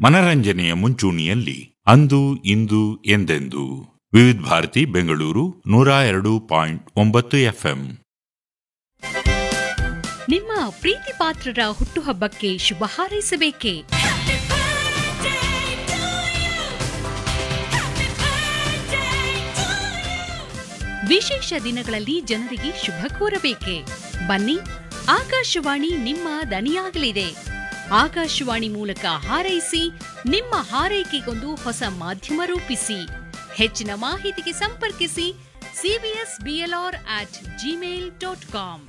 ಮನರಂಜನೆಯ ಮುಂಚೂಣಿಯಲ್ಲಿ ಅಂದು ಇಂದು ಎಂದೆಂದು ವಿವಿಧ ಭಾರತಿ ಬೆಂಗಳೂರು ನೂರ ಎರಡು ಪಾಯಿಂಟ್ ಒಂಬತ್ತು ಎಫ್ಎಂ ನಿಮ್ಮ ಪ್ರೀತಿ ಪಾತ್ರರ ಹುಟ್ಟುಹಬ್ಬಕ್ಕೆ ಶುಭ ಹಾರೈಸಬೇಕೇ ವಿಶೇಷ ದಿನಗಳಲ್ಲಿ ಜನರಿಗೆ ಶುಭ ಕೋರಬೇಕೆ ಬನ್ನಿ ಆಕಾಶವಾಣಿ ನಿಮ್ಮ ದನಿಯಾಗಲಿದೆ ಆಕಾಶವಾಣಿ ಮೂಲಕ ಹಾರೈಸಿ ನಿಮ್ಮ ಹಾರೈಕೆಗೊಂದು ಹೊಸ ಮಾಧ್ಯಮ ರೂಪಿಸಿ ಹೆಚ್ಚಿನ ಮಾಹಿತಿಗೆ ಸಂಪರ್ಕಿಸಿ CBS BLR at Gmail dot com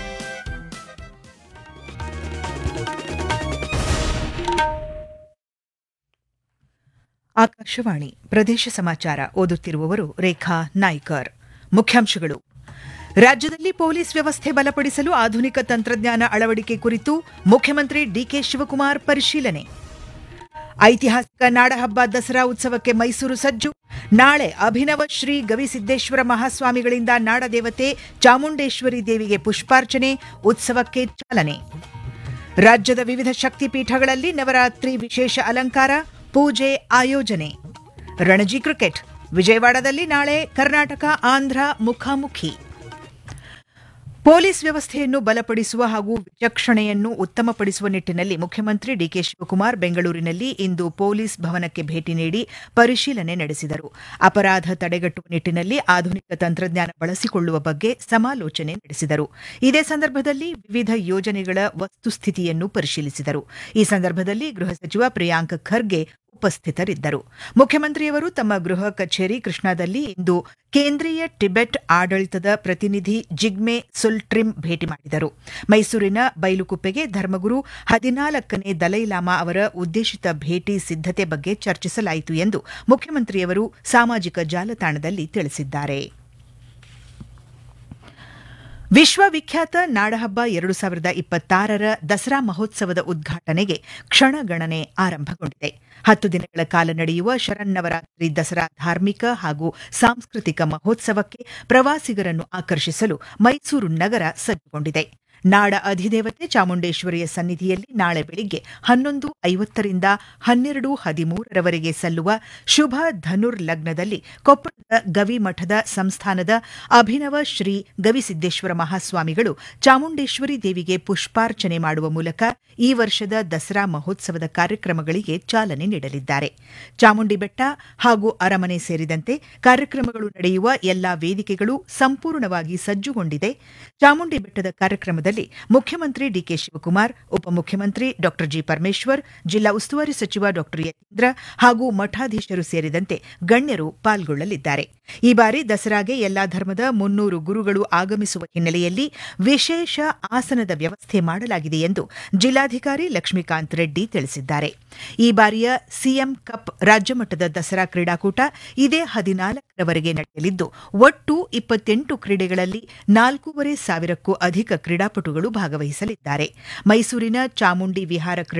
Akashvani ಪ್ರದೇಶ ಸಮಾಚಾರ ಓದುತ್ತಿರುವವರು ರೇಖಾ ನಾಯ್ಕರ್ ಮುಖ್ಯಾಂಶಗಳು ರಾಜ್ಯದಲ್ಲಿ ಪೊಲೀಸ್ ವ್ಯವಸ್ಥೆ ಬಲಪಡಿಸಲು ಆಧುನಿಕ ತಂತ್ರಜ್ಞಾನ ಅಳವಡಿಕೆ ಕುರಿತು ಮುಖ್ಯಮಂತ್ರಿ ಡಿಕೆ ಶಿವಕುಮಾರ್ ಪರಿಶೀಲನೆ ಐತಿಹಾಸಿಕ ನಾಡಹಬ್ಬ ದಸರಾ ಉತ್ಸವಕ್ಕೆ ಮೈಸೂರು ಸಜ್ಜು ನಾಳೆ ಅಭಿನವ ಶ್ರೀ ಗವಿಸಿದ್ದೇಶ್ವರ ಮಹಾಸ್ವಾಮಿಗಳಿಂದ ನಾಡದೇವತೆ ಚಾಮುಂಡೇಶ್ವರಿ ದೇವಿಗೆ ಪುಷ್ಪಾರ್ಚನೆ ಉತ್ಸವಕ್ಕೆ ಚಾಲನೆ ರಾಜ್ಯದ ವಿವಿಧ ಶಕ್ತಿಪೀಠಗಳಲ್ಲಿ ನವರಾತ್ರಿ ವಿಶೇಷ ಅಲಂಕಾರ ಪೂಜೆ ಆಯೋಜನೆ ರಣಜಿ ಕ್ರಿಕೆಟ್ ವಿಜಯವಾಡದಲ್ಲಿ ನಾಳೆ ಕರ್ನಾಟಕ ಆಂಧ್ರ ಮುಖಾಮುಖಿ ಪೊಲೀಸ್ ವ್ಯವಸ್ಥೆಯನ್ನು ಬಲಪಡಿಸುವ ಹಾಗೂ ವಿಚಕ್ಷಣೆಯನ್ನು ಉತ್ತಮಪಡಿಸುವ ನಿಟ್ಟಿನಲ್ಲಿ ಮುಖ್ಯಮಂತ್ರಿ ಡಿಕೆ ಶಿವಕುಮಾರ್ ಬೆಂಗಳೂರಿನಲ್ಲಿ ಇಂದು ಪೊಲೀಸ್ ಭವನಕ್ಕೆ ಭೇಟಿ ನೀಡಿ ಪರಿಶೀಲನೆ ನಡೆಸಿದರು ಅಪರಾಧ ತಡೆಗಟ್ಟುವ ನಿಟ್ಟಿನಲ್ಲಿ ಆಧುನಿಕ ತಂತ್ರಜ್ಞಾನ ಬಳಸಿಕೊಳ್ಳುವ ಬಗ್ಗೆ ಸಮಾಲೋಚನೆ ನಡೆಸಿದರು ಇದೇ ಸಂದರ್ಭದಲ್ಲಿ ವಿವಿಧ ಯೋಜನೆಗಳ ವಸ್ತುಸ್ಥಿತಿಯನ್ನು ಪರಿಶೀಲಿಸಿದರು ಈ ಸಂದರ್ಭದಲ್ಲಿ ಗೃಹ ಸಚಿವ ಪ್ರಿಯಾಂಕ್ ಖರ್ಗೆ ಉಪಸ್ಥಿತರಿದ್ದರು ಮುಖ್ಯಮಂತ್ರಿಯವರು ತಮ್ಮ ಗೃಹ ಕಚೇರಿ ಕೃಷ್ಣಾದಲ್ಲಿ ಇಂದು ಕೇಂದ್ರೀಯ ಟಿಬೆಟ್ ಆಡಳಿತದ ಪ್ರತಿನಿಧಿ ಜಿಗ್ಮೆ ಸುಲ್ಟ್ರಿಮ್ ಭೇಟಿ ಮಾಡಿದರು ಮೈಸೂರಿನ ಬೈಲುಕುಪ್ಪೆಗೆ ಧರ್ಮಗುರು ಹದಿನಾಲ್ಕನೇ ದಲೈಲಾಮಾ ಅವರ ಉದ್ದೇಶಿತ ಭೇಟಿ ಸಿದ್ದತೆ ಬಗ್ಗೆ ಚರ್ಚಿಸಲಾಯಿತು ಎಂದು ಮುಖ್ಯಮಂತ್ರಿಯವರು ಸಾಮಾಜಿಕ ಜಾಲತಾಣದಲ್ಲಿ ತಿಳಿಸಿದ್ದಾರೆ ವಿಶ್ವವಿಖ್ಯಾತ ನಾಡಹಬ್ಬ ಎರಡು ಸಾವಿರದ ಇಪ್ಪತ್ತಾರರ ದಸರಾ ಮಹೋತ್ಸವದ ಉದ್ಘಾಟನೆಗೆ ಕ್ಷಣಗಣನೆ ಆರಂಭಗೊಂಡಿದೆ ಹತ್ತು ದಿನಗಳ ಕಾಲ ನಡೆಯುವ ಶರನ್ನವರಾತ್ರಿ ದಸರಾ ಧಾರ್ಮಿಕ ಹಾಗೂ ಸಾಂಸ್ಕೃತಿಕ ಮಹೋತ್ಸವಕ್ಕೆ ಪ್ರವಾಸಿಗರನ್ನು ಆಕರ್ಷಿಸಲು ಮೈಸೂರು ನಗರ ಸಜ್ಜುಗೊಂಡಿದೆ ನಾಡ ಅಧಿದೇವತೆ ಚಾಮುಂಡೇಶ್ವರಿಯ ಸನ್ನಿಧಿಯಲ್ಲಿ ನಾಳೆ ಬೆಳಿಗ್ಗೆ ಹನ್ನೊಂದು ಐವತ್ತರಿಂದ ಹನ್ನೆರಡು ಹದಿಮೂರರವರೆಗೆ ಸಲ್ಲುವ ಶುಭ ಧನುರ್ ಲಗ್ನದಲ್ಲಿ ಕೊಪ್ಪಳದ ಗವಿಮಠದ ಸಂಸ್ಥಾನದ ಅಭಿನವ ಶ್ರೀ ಗವಿಸಿದ್ದೇಶ್ವರ ಮಹಾಸ್ವಾಮಿಗಳು ಚಾಮುಂಡೇಶ್ವರಿ ದೇವಿಗೆ ಪುಷ್ಪಾರ್ಚನೆ ಮಾಡುವ ಮೂಲಕ ಈ ವರ್ಷದ ದಸರಾ ಮಹೋತ್ಸವದ ಕಾರ್ಯಕ್ರಮಗಳಿಗೆ ಚಾಲನೆ ನೀಡಲಿದ್ದಾರೆ ಚಾಮುಂಡಿ ಬೆಟ್ಟ ಹಾಗೂ ಅರಮನೆ ಸೇರಿದಂತೆ ಕಾರ್ಯಕ್ರಮಗಳು ನಡೆಯುವ ಎಲ್ಲಾ ವೇದಿಕೆಗಳು ಸಂಪೂರ್ಣವಾಗಿ ಸಜ್ಜುಗೊಂಡಿದೆ ಚಾಮುಂಡಿ ಬೆಟ್ಟದ ಕಾರ್ಯಕ್ರಮದಲ್ಲಿ ಮುಖ್ಯಮಂತ್ರಿ ಡಿಕೆ ಶಿವಕುಮಾರ್ ಉಪಮುಖ್ಯಮಂತ್ರಿ ಡಾ ಜಿ ಪರಮೇಶ್ವರ್ ಜಿಲ್ಲಾ ಉಸ್ತುವಾರಿ ಸಚಿವ ಡಾ ಯತೀಂದ್ರ ಹಾಗೂ ಮಠಾಧೀಶರು ಸೇರಿದಂತೆ ಗಣ್ಯರು ಪಾಲ್ಗೊಳ್ಳಲಿದ್ದಾರೆ ಈ ಬಾರಿ ದಸರಾಗೆ ಎಲ್ಲಾ ಧರ್ಮದ ಮುನ್ನೂರು ಗುರುಗಳು ಆಗಮಿಸುವ ಹಿನ್ನೆಲೆಯಲ್ಲಿ ವಿಶೇಷ ಆಸನದ ವ್ಯವಸ್ಥೆ ಮಾಡಲಾಗಿದೆ ಎಂದು ಜಿಲ್ಲಾಧಿಕಾರಿ ಲಕ್ಷ್ಮೀಕಾಂತ್ ರೆಡ್ಡಿ ತಿಳಿಸಿದ್ದಾರೆ ಈ ಬಾರಿಯ ಸಿಎಂ ಕಪ್ ರಾಜ್ಯಮಟ್ಟದ ದಸರಾ ಕ್ರೀಡಾಕೂಟ ಇದೇ ಹದಿನಾಲ್ಕರವರೆಗೆ ನಡೆಯಲಿದ್ದು ಒಟ್ಟು ಇಪ್ಪತ್ತೆಂಟು ಕ್ರೀಡೆಗಳಲ್ಲಿ ನಾಲ್ಕೂವರೆ ಸಾವಿರಕ್ಕೂ ಅಧಿಕ ಕ್ರೀಡಾಪಟುಗಳು ಭಾಗವಹಿಸಲಿದ್ದಾರೆ ಮೈಸೂರಿನ ಚಾಮುಂಡಿ ವಿಹಾರ